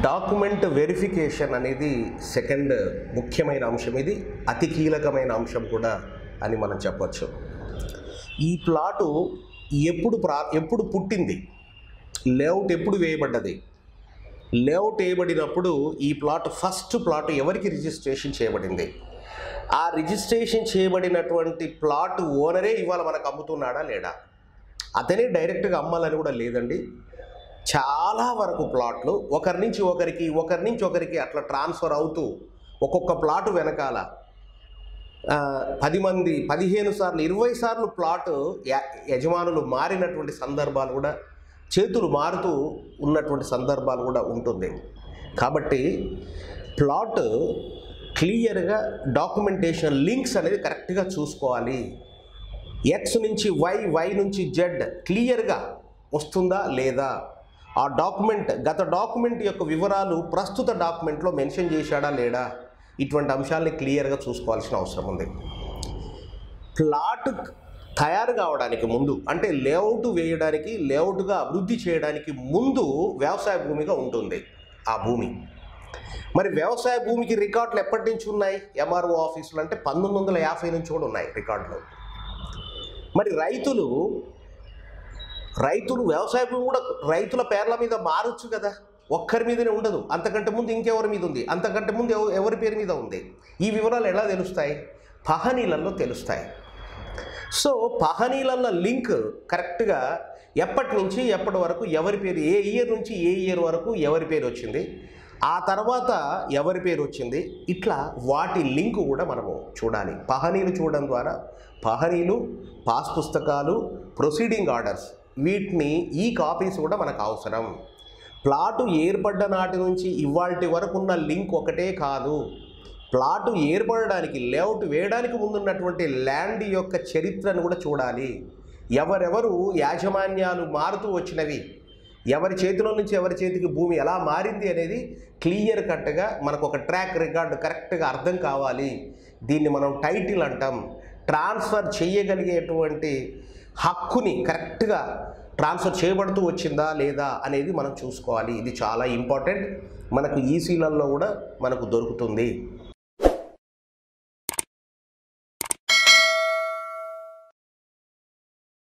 document verification అనేది second ముఖ్యమైన అంశం ఇది అతి కీలకమైన అంశం కూడా అని మనం చెప్పొచ్చు ఈ ప్లాటు ఎప్పుడు ప్రా ఎప్పుడు పుట్టింది లేఅవుట్ ఎప్పుడు వేయబడ్డది లేఅవుట్ వేయబడినప్పుడు ఈ ప్లాట్ ఫస్ట్ ప్లాట్ ఎవరికి రిజిస్ట్రేషన్ చేయబడింది ఆ రిజిస్ట్రేషన్ చేయబడినటువంటి ప్లాట్ ఓనరే ఇవాళ మనకు అమ్ముతున్నాడా లేడా అతనే డైరెక్ట్గా అమ్మాలని కూడా లేదండి చాలా వరకు ప్లాట్లు ఒకరి నుంచి ఒకరికి ఒకరి నుంచి ఒకరికి అట్లా ట్రాన్స్ఫర్ అవుతూ ఒక్కొక్క ప్లాట్ వెనకాల ఆ, పది మంది పదిహేను సార్లు ఇరవై సార్లు ప్లాట్ య- యజమానులు మారినటువంటి సందర్భాలు కూడా చేతులు మారుతూ ఉన్నటువంటి సందర్భాలు కూడా ఉంటుంది కాబట్టి ప్లాట్ క్లియర్గా డాక్యుమెంటేషన్ లింక్స్ అనేది కరెక్ట్గా చూసుకోవాలి ఎక్స్ నుంచి వై వై నుంచి జెడ్ క్లియర్గా వస్తుందా లేదా ఆ డాక్యుమెంట్ గత డాక్యుమెంట్ యొక్క వివరాలు ప్రస్తుత డాక్యుమెంట్లో మెన్షన్ చేశాడా లేడా ఇటువంటి అంశాలని క్లియర్గా చూసుకోవాల్సిన అవసరం ఉంది ప్లాట్ తయారు కావడానికి ముందు అంటే లేఅవుట్ వేయడానికి లేఅవుట్గా అభివృద్ధి చేయడానికి ముందు వ్యవసాయ భూమిగా ఉంటుంది ఆ భూమి మరి వ్యవసాయ భూమికి రికార్డులు ఎప్పటి నుంచి ఉన్నాయి ఎంఆర్ఓ ఆఫీసులు అంటే పంతొమ్మిది వందల యాభై నుంచి కూడా ఉన్నాయి రికార్డులు మరి రైతులు రైతులు వ్యవసాయ భూమి కూడా రైతుల పేర్ల మీద మారొచ్చు కదా ఒక్కరి మీదనే ఉండదు అంతకంటే ముందు ఇంకెవరి మీద ఉంది అంతకంటే ముందు ఎవ- ఎవరి పేరు మీద ఉంది ఈ వివరాలు ఎలా తెలుస్తాయి పహనీలలో తెలుస్తాయి సో పహనీలలో లింక్ కరెక్ట్గా ఎప్పటి నుంచి ఎప్పటి వరకు ఎవరి పేరు ఏ ఇయర్ నుంచి ఏ ఇయర్ వరకు ఎవరి పేరు వచ్చింది ఆ తర్వాత ఎవరి పేరు వచ్చింది ఇట్లా వాటి లింక్ కూడా మనము చూడాలి పహనీలు చూడడం ద్వారా పహనీలు పాస్ పుస్తకాలు ప్రొసీడింగ్ ఆర్డర్స్ వీటిని ఈ కాపీస్ కూడా మనకు అవసరం ప్లాటు ఏర్పడ్డ నాటి నుంచి ఇవాల్టి వరకు ఉన్న లింక్ ఒకటే కాదు ప్లాటు ఏర్పడడానికి లేఅవుట్ వేయడానికి ముందున్నటువంటి ల్యాండ్ యొక్క చరిత్రను కూడా చూడాలి ఎవరెవరు యాజమాన్యాలు మారుతూ వచ్చినవి ఎవరి చేతిలో నుంచి ఎవరి చేతికి భూమి ఎలా మారింది అనేది క్లియర్ కట్గా మనకు ఒక ట్రాక్ రికార్డు కరెక్ట్గా అర్థం కావాలి దీన్ని మనం టైటిల్ అంటాం ట్రాన్స్ఫర్ చేయగలిగేటువంటి హక్కుని కరెక్ట్గా ట్రాన్స్ఫర్ చేయబడుతూ వచ్చిందా లేదా అనేది మనం చూసుకోవాలి ఇది చాలా ఇంపార్టెంట్ మనకు ఈసీలలో కూడా మనకు దొరుకుతుంది